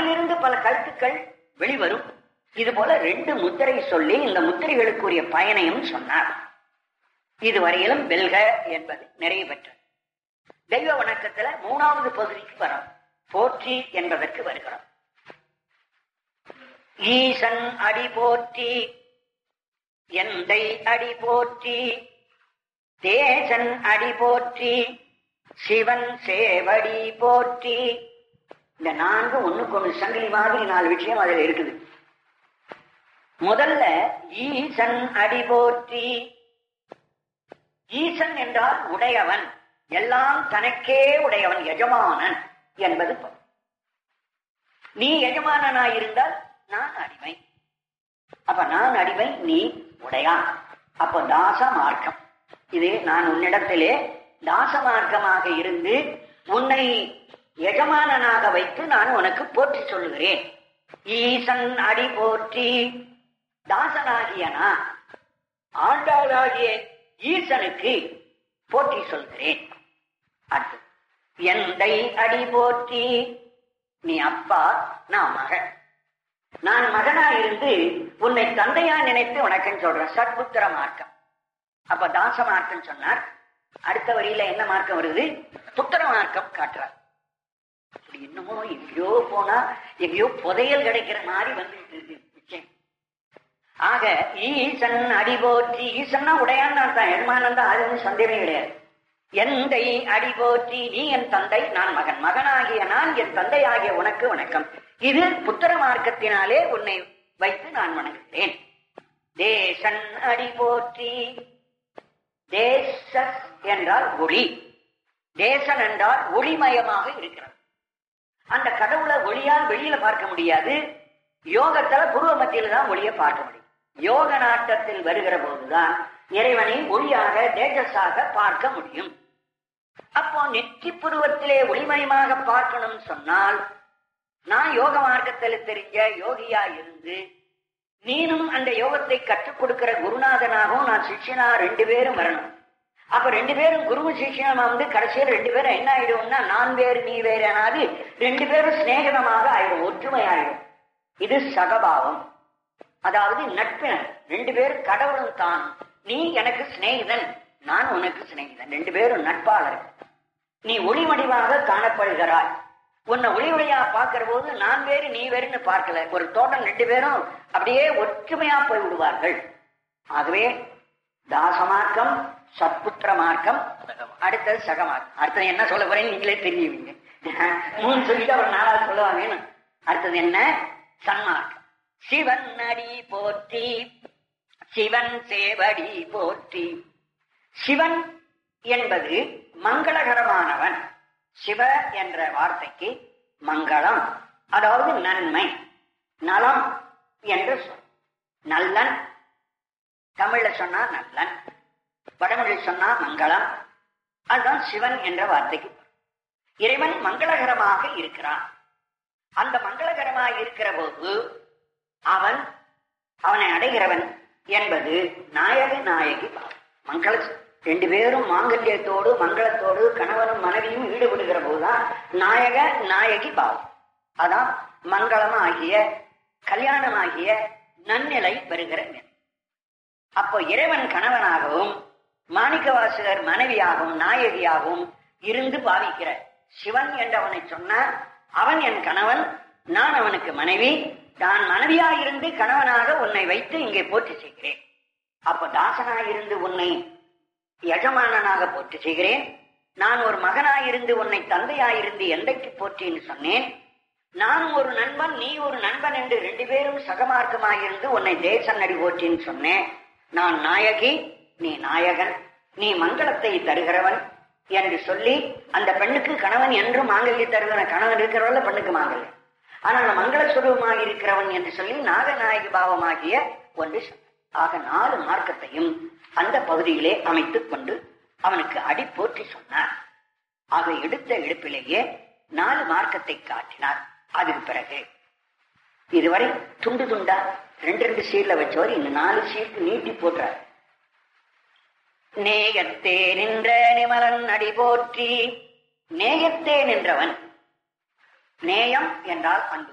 அதிலிருந்து பல கருத்துக்கள் வெளிவரும் இது போல ரெண்டு முத்திரை சொல்லி இந்த முத்திரைகளுக்குரிய பயனையும் சொன்னார் இதுவரையிலும் வெல்க என்பது நிறைவு பெற்றது தெய்வ வணக்கத்துல மூணாவது பகுதிக்கு வரோம் போற்றி என்பதற்கு வருகிறோம் ஈசன் அடி போற்றி எந்தை அடி போற்றி தேசன் அடி போற்றி சிவன் சேவடி போற்றி இந்த நான்கு ஒண்ணுக்கு ஒண்ணு சங்கிலி மாதிரி நாலு விஷயம் அதுல இருக்குது முதல்ல ஈசன் அடி போற்றி ஈசன் என்றால் உடையவன் எல்லாம் தனக்கே உடையவன் எஜமானன் என்பது பொருள். நீ எஜமானனாயிருந்தால் நான் அடிமை அப்ப நான் அடிமை நீ உடையான் அப்ப தாச மார்க்கம் இது நான் உன்னிடத்திலே தாச மார்க்கமாக இருந்து உன்னை எஜமானனாக வைத்து நான் உனக்கு போற்றி சொல்லுகிறேன் ஈசன் அடி போற்றி தாசனாகிய நான் ஆண்டாளாகிய ஈசனுக்கு போற்றி சொல்கிறேன் அடுத்து எந்தை அடி போற்றி நீ அப்பா நான் மகன் நான் மகனா இருந்து உன்னை தந்தையா நினைத்து வணக்கம் சொல்றேன் சத்புத்திர மார்க்கம் அப்ப தாச மார்க்கம் சொன்னார் அடுத்த வரியில என்ன மார்க்கம் வருது புத்திர மார்க்கம் காட்டுறார் இப்படி என்னமோ எங்கேயோ போனா எங்கேயோ புதையல் கிடைக்கிற மாதிரி வந்துட்டு இருக்கு நிச்சயம் ஆக ஈசன் அடி போற்றி ஈசன்னா உடையான் தான் எஜமானன் தான் அது ஒண்ணும் சந்தேகமே கிடையாது எந்தை அடி போற்றி நீ என் தந்தை நான் மகன் மகனாகிய நான் என் தந்தை ஆகிய உனக்கு வணக்கம் இது புத்திர மார்க்கத்தினாலே உன்னை வைத்து நான் வணங்குகிறேன் தேசன் அடி போற்றி தேச என்றால் ஒளி தேசன் என்றால் ஒளிமயமாக இருக்கிறது அந்த கடவுளை ஒளியால் வெளியில பார்க்க முடியாது யோகத்துல புருவ மத்தியில தான் ஒளியை பார்க்க முடியும் யோக நாட்டத்தில் வருகிற போதுதான் இறைவனை ஒளியாக தேஜஸாக பார்க்க முடியும் அப்போ நெற்றி புருவத்திலே ஒளிமயமாக பார்க்கணும் சொன்னால் நான் யோக மார்க்கத்தில் தெரிஞ்ச யோகியா இருந்து நீனும் அந்த யோகத்தை கற்றுக் கொடுக்கிற குருநாதனாகவும் நான் சிஷ்யனா ரெண்டு பேரும் வரணும் அப்ப ரெண்டு பேரும் குரு சிஷ்யனா வந்து கடைசியில் ரெண்டு பேரும் என்ன ஆயிடும்னா நான் வேறு நீ வேறு ஆனாது ரெண்டு பேரும் சிநேகிதமாக ஆயிடும் ஒற்றுமை ஆயிடும் இது சகபாவம் அதாவது நட்பினர் ரெண்டு பேரும் கடவுளும் தான் நீ எனக்கு சிநேகிதன் நான் உனக்கு சிநேகிதன் ரெண்டு பேரும் நட்பாளர் நீ ஒளிமடிவாக காணப்படுகிறாய் உன்னை ஒளி ஒளியா பார்க்கிற போது நான் வேறு நீ வேறுன்னு பார்க்கல ஒரு தோட்டம் ரெண்டு பேரும் அப்படியே ஒற்றுமையா போய் விடுவார்கள் ஆகவே தாசமார்க்கம் சத்புத்திர மார்க்கம் அடுத்தது சகமார்க்கம் அடுத்தது என்ன சொல்ல போறேன்னு நீங்களே தெரியுவீங்க மூணு சொல்லிட்டு அவர் நாலாவது சொல்லுவாங்க அடுத்தது என்ன சன்மார்க்கம் சிவன் அடி போற்றி சிவன் சேவடி போற்றி சிவன் என்பது மங்களகரமானவன் சிவ என்ற வார்த்தைக்கு மங்களம் அதாவது நன்மை நலம் என்று சொல் நல்லன் தமிழ்ல சொன்னா நல்லன் வடமொழியில் சொன்னா மங்களம் அதுதான் சிவன் என்ற வார்த்தைக்கு இறைவன் மங்களகரமாக இருக்கிறான் அந்த மங்களகரமாக இருக்கிற போது அவன் அவனை அடைகிறவன் என்பது நாயக நாயகி பாவம் மங்கள ரெண்டு பேரும் மாங்கல்யத்தோடு மங்களத்தோடு கணவனும் மனைவியும் ஈடுபடுகிற போதுதான் நாயக நாயகி பாவம் அதான் மங்களமாகிய கல்யாணமாகிய நன்னிலை வருகிற நிலை அப்போ இறைவன் கணவனாகவும் மாணிக்கவாசகர் மனைவியாகவும் நாயகியாகவும் இருந்து பாவிக்கிற சிவன் என்றவனை சொன்னார் அவன் என் கணவன் நான் அவனுக்கு மனைவி நான் மனைவியாயிருந்து கணவனாக உன்னை வைத்து இங்கே போற்றி செய்கிறேன் அப்ப தாசனாயிருந்து உன்னை எஜமானனாக போற்றி செய்கிறேன் நான் ஒரு மகனாயிருந்து உன்னை தந்தையாயிருந்து எந்தைக்கு போற்றின்னு சொன்னேன் நான் ஒரு நண்பன் நீ ஒரு நண்பன் என்று ரெண்டு பேரும் சகமார்க்கமாயிருந்து உன்னை தேசன் அடி போற்றின்னு சொன்னேன் நான் நாயகி நீ நாயகன் நீ மங்களத்தை தருகிறவன் என்று சொல்லி அந்த பெண்ணுக்கு கணவன் என்றும் மாங்கல்ய தருகிறவன் கணவன் இருக்கிறவள பெண்ணுக்கு மாங்கல்யம் ஆனால் மங்கள சுரூபமாக இருக்கிறவன் என்று சொல்லி நாகநாயகி பாவமாகிய ஒன்று சொன்னார். ஆக நாலு மார்க்கத்தையும் அந்த பகுதியிலே அமைத்துக் கொண்டு அவனுக்கு அடி போற்றி சொன்னார் ஆக எடுத்த எடுப்பிலேயே நாலு மார்க்கத்தை காட்டினார் அதுக்கு பிறகு இதுவரை துண்டு துண்டா ரெண்டு ரெண்டு சீர்ல வச்சவர் இந்த நாலு சீருக்கு நீட்டி போட்டார் நேயத்தே நின்ற நிமலன் அடி போற்றி நேயத்தே நின்றவன் நேயம் என்றால் அன்பு